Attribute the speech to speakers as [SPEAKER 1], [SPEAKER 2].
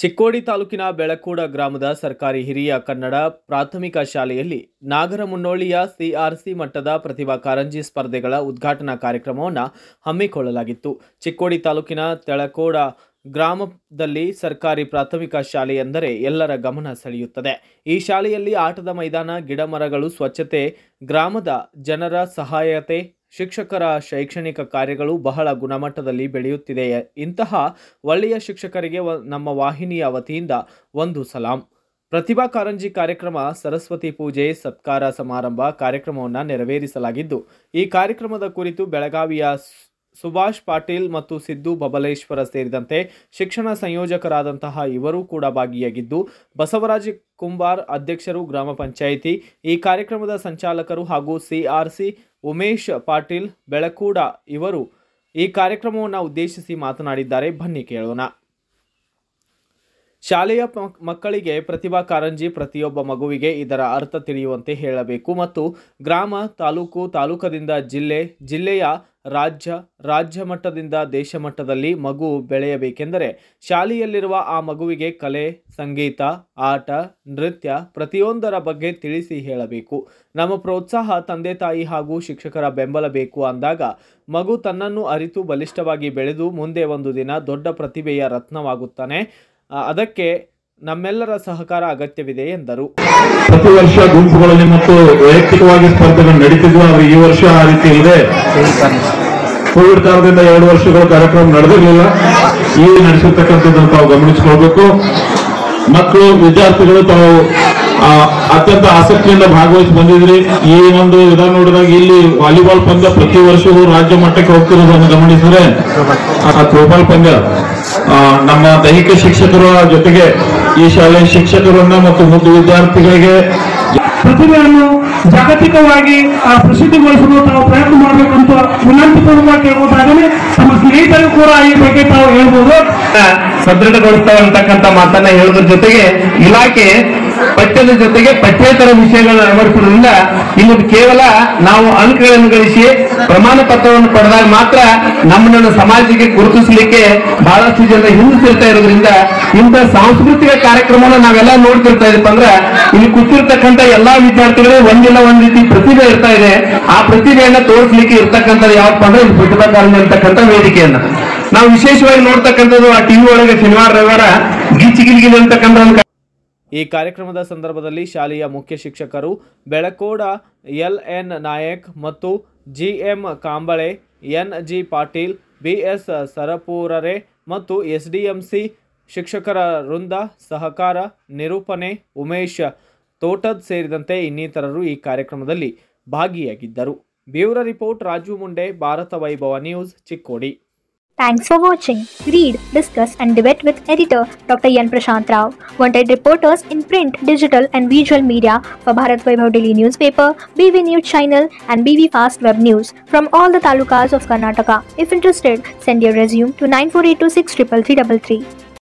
[SPEAKER 1] ಚಿಕ್ಕೋಡಿ ತಾಲೂಕಿನ ಬೆಳಕೂಡ ಗ್ರಾಮದ ಸರ್ಕಾರಿ ಹಿರಿಯ ಕನ್ನಡ ಪ್ರಾಥಮಿಕ ಶಾಲೆಯಲ್ಲಿ ನಾಗರ ಮುನ್ನೋಳಿಯ ಸಿಆರ್ಸಿ ಮಟ್ಟದ ಪ್ರತಿಭಾ ಕಾರಂಜಿ ಸ್ಪರ್ಧೆಗಳ ಉದ್ಘಾಟನಾ ಕಾರ್ಯಕ್ರಮವನ್ನು ಹಮ್ಮಿಕೊಳ್ಳಲಾಗಿತ್ತು ಚಿಕ್ಕೋಡಿ ತಾಲೂಕಿನ ತೆಳಕೋಡ ಗ್ರಾಮದಲ್ಲಿ ಸರ್ಕಾರಿ ಪ್ರಾಥಮಿಕ ಶಾಲೆ ಎಂದರೆ ಎಲ್ಲರ ಗಮನ ಸೆಳೆಯುತ್ತದೆ ಈ ಶಾಲೆಯಲ್ಲಿ ಆಟದ ಮೈದಾನ ಗಿಡಮರಗಳು ಸ್ವಚ್ಛತೆ ಗ್ರಾಮದ ಜನರ ಸಹಾಯತೆ ಶಿಕ್ಷಕರ ಶೈಕ್ಷಣಿಕ ಕಾರ್ಯಗಳು ಬಹಳ ಗುಣಮಟ್ಟದಲ್ಲಿ ಬೆಳೆಯುತ್ತಿದೆ ಇಂತಹ ಒಳ್ಳೆಯ ಶಿಕ್ಷಕರಿಗೆ ವ- ನಮ್ಮ ವಾಹಿನಿಯ ವತಿಯಿಂದ ಒಂದು ಸಲಾಂ ಪ್ರತಿಭಾ ಕಾರಂಜಿ ಕಾರ್ಯಕ್ರಮ ಸರಸ್ವತಿ ಪೂಜೆ ಸತ್ಕಾರ ಸಮಾರಂಭ ಕಾರ್ಯಕ್ರಮವನ್ನು ನೆರವೇರಿಸಲಾಗಿದ್ದು ಈ ಕಾರ್ಯಕ್ರಮದ ಕುರಿತು ಬೆಳಗಾವಿಯ ಸ್- ಸುಭಾಷ್ ಪಾಟೀಲ್ ಮತ್ತು ಸಿದ್ದು ಬಬಲೇಶ್ವರ ಸೇರಿದಂತೆ ಶಿಕ್ಷಣ ಸಂಯೋಜಕರಾದಂತಹ ಇವರೂ ಕೂಡ ಭಾಗಿಯಾಗಿದ್ದು ಬಸವರಾಜ ಕುಂಬಾರ್ ಅಧ್ಯಕ್ಷರು ಗ್ರಾಮ ಪಂಚಾಯಿತಿ ಈ ಕಾರ್ಯಕ್ರಮದ ಸಂಚಾಲಕರು ಹಾಗೂ ಸಿಆರ್ಸಿ ಉಮೇಶ್ ಪಾಟೀಲ್ ಬೆಳಕೂಡ ಇವರು ಈ ಕಾರ್ಯಕ್ರಮವನ್ನು ಉದ್ದೇಶಿಸಿ ಮಾತನಾಡಿದ್ದಾರೆ ಬನ್ನಿ ಕೇಳೋಣ ಶಾಲೆಯ ಮ- ಮಕ್ಕಳಿಗೆ ಪ್ರತಿಭಾ ಕಾರಂಜಿ ಪ್ರತಿಯೊಬ್ಬ ಮಗುವಿಗೆ ಇದರ ಅರ್ಥ ತಿಳಿಯುವಂತೆ ಹೇಳಬೇಕು ಮತ್ತು ಗ್ರಾಮ ತಾಲೂಕು ತಾಲೂಕದಿಂದ ಜಿಲ್ಲೆ ಜಿಲ್ಲೆಯ ರಾಜ್ಯ ರಾಜ್ಯ ಮಟ್ಟದಿಂದ ದೇಶ ಮಟ್ಟದಲ್ಲಿ ಮಗು ಬೆಳೆಯಬೇಕೆಂದರೆ ಶಾಲೆಯಲ್ಲಿರುವ ಆ ಮಗುವಿಗೆ ಕಲೆ ಸಂಗೀತ ಆಟ ನೃತ್ಯ ಪ್ರತಿಯೊಂದರ ಬಗ್ಗೆ ತಿಳಿಸಿ ಹೇಳಬೇಕು ನಮ್ಮ ಪ್ರೋತ್ಸಾಹ ತಂದೆ ತಾಯಿ ಹಾಗೂ ಶಿಕ್ಷಕರ ಬೆಂಬಲ ಬೇಕು ಅಂದಾಗ ಮಗು ತನ್ನನ್ನು ಅರಿತು ಬಲಿಷ್ಠವಾಗಿ ಬೆಳೆದು ಮುಂದೆ ಒಂದು ದಿನ ದೊಡ್ಡ ಪ್ರತಿಭೆಯ ರತ್ನವಾಗುತ್ತಾನೆ ಆ, ಅದಕ್ಕೆ ನಮ್ಮೆಲ್ಲರ ಸಹಕಾರ ಅಗತ್ಯವಿದೆ ಎಂದರು
[SPEAKER 2] ಪ್ರತಿ ವರ್ಷ ಗುಂಪುಗಳಲ್ಲಿ ಮತ್ತು ವೈಯಕ್ತಿಕವಾಗಿ ಸ್ಪರ್ಧೆಗಳು ನಡೀತಿದ್ವು ಆದ್ರೆ ಈ ವರ್ಷ ಆ ರೀತಿ ಇದೆ ಕೋವಿಡ್ ಕಾರಣದಿಂದ ಎರಡು ವರ್ಷಗಳ ಕಾರ್ಯಕ್ರಮ ನಡೆದಿರಲಿಲ್ಲ ಈ ನಡೆಸಿರ್ತಕ್ಕಂಥದ್ದನ್ನು ತಾವು ಗಮನಿಸಿಕೊಳ್ಬೇಕು ಮಕ್ಕಳು ವಿದ್ಯಾರ್ಥಿಗಳು ತಾವು ಆ, ಅತ್ಯಂತ ಆಸಕ್ತಿಯಿಂದ ಭಾಗವಹಿಸಿ ಬಂದಿದ್ರಿ ಈ ಒಂದು ವಿಧಾನ ನೋಡಿದಾಗ ಇಲ್ಲಿ ವಾಲಿಬಾಲ್ ಪಂದ್ಯ ಪ್ರತಿ ವರ್ಷವೂ ರಾಜ್ಯ ಮಟ್ಟಕ್ಕೆ ಹೋಗ್ತಿರೋದನ್ನು ಗಮನಿಸಿದ್ರೆ ಆ ಥ್ರೋಬಾಲ್ ಪಂದ್ಯ ಆ, ನಮ್ಮ ದೈಹಿಕ ಶಿಕ್ಷಕರ ಜೊತೆಗೆ ಈ ಶಾಲೆಯ ಶಿಕ್ಷಕರನ್ನ ಮತ್ತು ಮುದ್ದು ವಿದ್ಯಾರ್ಥಿಗಳಿಗೆ
[SPEAKER 3] ಪ್ರತಿಭೆಯನ್ನು ಜಾಗತಿಕವಾಗಿ ಆ, ಪ್ರಸಿದ್ಧಿಗೊಳಿಸಲು ತಾವು ಪ್ರಯತ್ನ ಮಾಡಬೇಕಂತ ವಿನಂತಿಪೂರ್ವಕ ಕೇಳುವುದಾಗಲೇ ತಮ್ಮ ಸ್ನೇಹಿತರು ಕೂಡ ಈ ಬಗ್ಗೆ ತಾವು ಹೇಳ್ಬೋದು
[SPEAKER 4] ಸದೃಢಗೊಳಿಸ್ತಾವೆ ಅಂತಕ್ಕಂಥ ಮಾತನ್ನ ಹೇಳೋದ್ರ ಜೊತೆಗೆ ಇಲಾಖೆ ಪಠ್ಯದ ಜೊತೆಗೆ ಪಠ್ಯೇತರ ವಿಷಯಗಳನ್ನು ಅಳವಡಿಸುವುದರಿಂದ ಇಲ್ಲಿ ಕೇವಲ ನಾವು ಅಂಕಗಳನ್ನು ಗಳಿಸಿ ಪ್ರಮಾಣ ಪತ್ರವನ್ನು ಪಡೆದಾಗ ಮಾತ್ರ ನಮ್ಮನ್ನು ಸಮಾಜಕ್ಕೆ ಗುರುತಿಸಲಿಕ್ಕೆ ಬಹಳಷ್ಟು ಜನ ಹಿಂದಿರ್ತಾ ಇರೋದ್ರಿಂದ ಇಂಥ ಸಾಂಸ್ಕೃತಿಕ ಕಾರ್ಯಕ್ರಮವನ್ನು ನಾವೆಲ್ಲ ನೋಡ್ತಿರ್ತಾ ಇದೀಪ ಅಂದ್ರೆ ಇಲ್ಲಿ ಕೂತಿರ್ತಕ್ಕಂಥ ಎಲ್ಲಾ ವಿದ್ಯಾರ್ಥಿಗಳು ಒಂದಿಲ್ಲ ಒಂದ್ ರೀತಿ ಪ್ರತಿಭೆ ಇರ್ತಾ ಇದೆ ಆ ಪ್ರತಿಭೆಯನ್ನ ತೋರಿಸ್ಲಿಕ್ಕೆ ಇರ್ತಕ್ಕಂಥದ್ದು ಯಾವಪ್ಪ ಅಂದ್ರೆ ಇದು ಪ್ರತಿಭಾ ಕಾರಂಜಿ ಅಂತಕ್ಕಂಥ ವೇದಿಕೆಯನ್ನ ನಾವು ವಿಶೇಷವಾಗಿ ನೋಡ್ತಕ್ಕಂಥದ್ದು ಆ ಟಿವಿ ಒಳಗೆ ಶನಿವಾರ ರವಿವಾರ ಗಿಚ್ಚಿ ಗಿಲ್ಗಿಲ್ ಅಂತಕ್ಕಂಥ ಒಂದು
[SPEAKER 1] ಈ ಕಾರ್ಯಕ್ರಮದ ಸಂದರ್ಭದಲ್ಲಿ ಶಾಲೆಯ ಮುಖ್ಯ ಶಿಕ್ಷಕರು ಬೆಳಕೋಡ ಎಲ್ ಎನ್ ನಾಯಕ್ ಮತ್ತು G M Kamble N G Patil B S Sarapurare ಮತ್ತು ಎಸ್ ಡಿ ಎಂ ಸಿ ಶಿಕ್ಷಕರ ವೃಂದ ಸಹಕಾರ ನಿರೂಪಣೆ ಉಮೇಶ್ ತೋಟದ್ ಸೇರಿದಂತೆ ಇನ್ನಿತರರು ಈ ಕಾರ್ಯಕ್ರಮದಲ್ಲಿ ಭಾಗಿಯಾಗಿದ್ದರು bureau report Raju Munde Bharata Vaibhava news Chikkodi
[SPEAKER 5] Thanks for watching. Read, discuss, and debate with editor Dr. Yan Prashant Rao. Wanted reporters in print, digital, and visual media for Bharat Vaibhav Daily Newspaper, BV News Channel, and BV Fast Web News from all the talukas of Karnataka. If interested, send your resume to 9482633333.